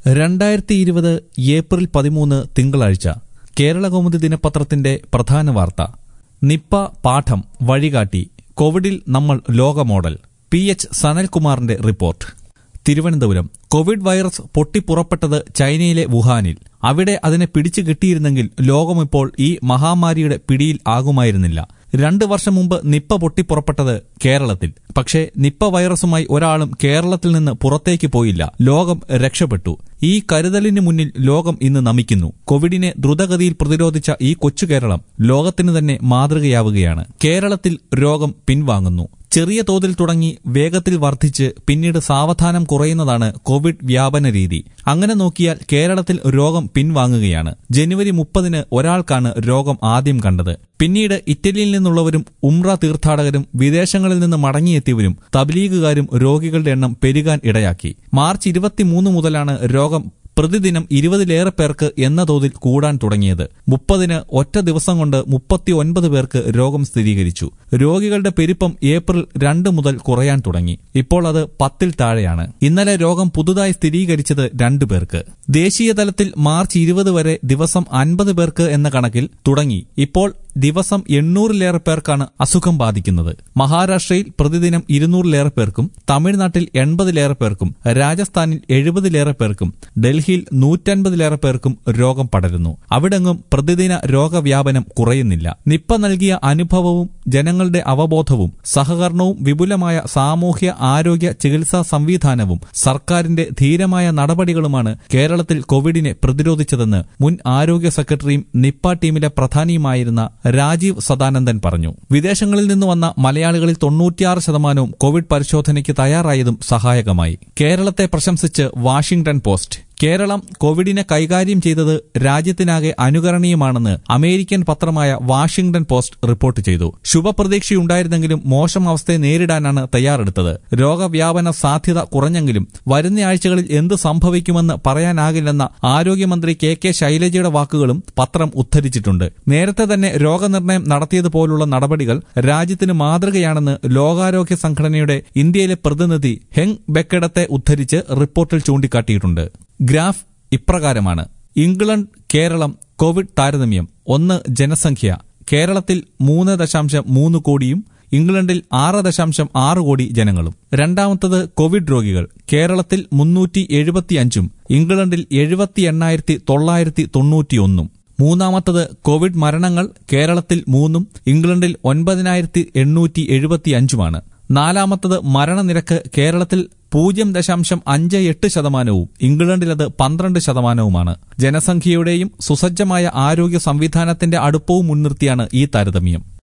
രണ്ടായിരത്തി ഇരുപത് ഏപ്രിൽ പതിമൂന്ന് തിങ്കളാഴ്ച കേരളകൗമുദി ദിനപത്രത്തിന്റെ പ്രധാന വാർത്ത നിപ്പ പാഠം വഴികാട്ടി കോവിഡിൽ നമ്മൾ ലോക മോഡൽ പി എച്ച് സനൽകുമാറിന്റെ റിപ്പോർട്ട് തിരുവനന്തപുരം കോവിഡ് വൈറസ് പൊട്ടിപ്പുറപ്പെട്ടത് ചൈനയിലെ വുഹാനിൽ അവിടെ അതിനെ പിടിച്ചു കിട്ടിയിരുന്നെങ്കിൽ ലോകമിപ്പോൾ ഈ മഹാമാരിയുടെ പിടിയിൽ ആകുമായിരുന്നില്ല രണ്ട് വർഷം മുമ്പ് നിപ്പ പൊട്ടിപ്പുറപ്പെട്ടത് കേരളത്തിൽ പക്ഷേ നിപ്പ വൈറസുമായി ഒരാളും കേരളത്തിൽ നിന്ന് പുറത്തേക്ക് പോയില്ല ലോകം രക്ഷപ്പെട്ടു ഈ കരുതലിന് മുന്നിൽ ലോകം ഇന്ന് നമിക്കുന്നു കോവിഡിനെ ദ്രുതഗതിയിൽ പ്രതിരോധിച്ച ഈ കൊച്ചു കേരളം ലോകത്തിന് തന്നെ മാതൃകയാവുകയാണ് കേരളത്തിൽ രോഗം പിൻവാങ്ങുന്നു ചെറിയ തോതിൽ തുടങ്ങി വേഗത്തിൽ വർദ്ധിച്ച് പിന്നീട് സാവധാനം കുറയുന്നതാണ് കോവിഡ് വ്യാപന രീതി അങ്ങനെ നോക്കിയാൽ കേരളത്തിൽ രോഗം പിൻവാങ്ങുകയാണ് ജനുവരി മുപ്പതിന് ഒരാൾക്കാണ് രോഗം ആദ്യം കണ്ടത് പിന്നീട് ഇറ്റലിയിൽ നിന്നുള്ളവരും ഉംറ തീർത്ഥാടകരും വിദേശങ്ങളിൽ നിന്ന് മടങ്ങിയെത്തിയവരും തബ്ലീഗുകാരും രോഗികളുടെ എണ്ണം പെരുകാൻ ഇടയാക്കി മാർച്ച് ഇരുപത്തിമൂന്ന് മുതലാണ് രോഗം പ്രതിദിനം ഇരുപതിലേറെ പേർക്ക് എന്ന തോതിൽ കൂടാൻ തുടങ്ങിയത് മുപ്പതിന് ഒറ്റ ദിവസം കൊണ്ട് മുപ്പത്തി ഒൻപത് പേർക്ക് രോഗം സ്ഥിരീകരിച്ചു രോഗികളുടെ പെരുപ്പം ഏപ്രിൽ രണ്ട് മുതൽ കുറയാൻ തുടങ്ങി ഇപ്പോൾ അത് പത്തിൽ താഴെയാണ് ഇന്നലെ രോഗം പുതുതായി സ്ഥിരീകരിച്ചത് രണ്ടു പേർക്ക് ദേശീയ തലത്തിൽ മാർച്ച് ഇരുപത് വരെ ദിവസം അൻപത് പേർക്ക് എന്ന കണക്കിൽ തുടങ്ങി ഇപ്പോൾ ദിവസം എണ്ണൂറിലേറെ പേർക്കാണ് അസുഖം ബാധിക്കുന്നത് മഹാരാഷ്ട്രയിൽ പ്രതിദിനം ഇരുന്നൂറിലേറെ പേർക്കും തമിഴ്നാട്ടിൽ എൺപതിലേറെ പേർക്കും രാജസ്ഥാനിൽ എഴുപതിലേറെ പേർക്കും ഡൽഹിയിൽ നൂറ്റൻപതിലേറെ പേർക്കും രോഗം പടരുന്നു അവിടെങ്ങും പ്രതിദിന രോഗവ്യാപനം കുറയുന്നില്ല നിപ്പ നൽകിയ അനുഭവവും ജനങ്ങളുടെ അവബോധവും സഹകരണവും വിപുലമായ സാമൂഹ്യ ആരോഗ്യ ചികിത്സാ സംവിധാനവും സർക്കാരിന്റെ ധീരമായ നടപടികളുമാണ് കേരളത്തിൽ കോവിഡിനെ പ്രതിരോധിച്ചതെന്ന് മുൻ ആരോഗ്യ സെക്രട്ടറിയും നിപ്പ ടീമിലെ പ്രധാനിയുമായിരുന്ന രാജീവ് സദാനന്ദൻ പറഞ്ഞു വിദേശങ്ങളിൽ നിന്ന് വന്ന മലയാളികളിൽ തൊണ്ണൂറ്റിയാറ് ശതമാനവും കോവിഡ് പരിശോധനയ്ക്ക് തയ്യാറായതും സഹായകമായി കേരളത്തെ പ്രശംസിച്ച് വാഷിംഗ്ടൺ പോസ്റ്റ് കേരളം കോവിഡിനെ കൈകാര്യം ചെയ്തത് രാജ്യത്തിനാകെ അനുകരണീയമാണെന്ന് അമേരിക്കൻ പത്രമായ വാഷിംഗ്ടൺ പോസ്റ്റ് റിപ്പോർട്ട് ചെയ്തു ശുഭപ്രതീക്ഷയുണ്ടായിരുന്നെങ്കിലും മോശം അവസ്ഥയെ നേരിടാനാണ് തയ്യാറെടുത്തത് രോഗവ്യാപന സാധ്യത കുറഞ്ഞെങ്കിലും വരുന്ന ആഴ്ചകളിൽ എന്ത് സംഭവിക്കുമെന്ന് പറയാനാകില്ലെന്ന ആരോഗ്യമന്ത്രി കെ കെ ശൈലജയുടെ വാക്കുകളും പത്രം ഉദ്ധരിച്ചിട്ടുണ്ട് നേരത്തെ തന്നെ രോഗനിർണയം നടത്തിയതുപോലുള്ള നടപടികൾ രാജ്യത്തിന് മാതൃകയാണെന്ന് ലോകാരോഗ്യ സംഘടനയുടെ ഇന്ത്യയിലെ പ്രതിനിധി ഹെങ് ബെക്കഡത്തെ ഉദ്ധരിച്ച് റിപ്പോർട്ടിൽ ചൂണ്ടിക്കാട്ടിയിട്ടുണ്ട് ഗ്രാഫ് ഇപ്രകാരമാണ് ഇംഗ്ലണ്ട് കേരളം കോവിഡ് താരതമ്യം ഒന്ന് ജനസംഖ്യ കേരളത്തിൽ മൂന്ന് ദശാംശം മൂന്ന് കോടിയും ഇംഗ്ലണ്ടിൽ ആറ് ദശാംശം ആറ് കോടി ജനങ്ങളും രണ്ടാമത്തത് കോവിഡ് രോഗികൾ കേരളത്തിൽ മുന്നൂറ്റി എഴുപത്തിയഞ്ചും ഇംഗ്ലണ്ടിൽ എഴുപത്തി എണ്ണായിരത്തി തൊള്ളായിരത്തി തൊണ്ണൂറ്റിയൊന്നും മൂന്നാമത്തത് കോവിഡ് മരണങ്ങൾ കേരളത്തിൽ മൂന്നും ഇംഗ്ലണ്ടിൽ ഒൻപതിനായിരത്തി എണ്ണൂറ്റി എഴുപത്തിയഞ്ചുമാണ് നാലാമത്തത് മരണനിരക്ക് കേരളത്തിൽ പൂജ്യം ദശാംശം അഞ്ച് എട്ട് ശതമാനവും ഇംഗ്ലണ്ടിലത് പന്ത്രണ്ട് ശതമാനവുമാണ് ജനസംഖ്യയുടെയും സുസജ്ജമായ ആരോഗ്യ സംവിധാനത്തിന്റെ അടുപ്പവും മുൻനിർത്തിയാണ് ഈ താരതമ്യം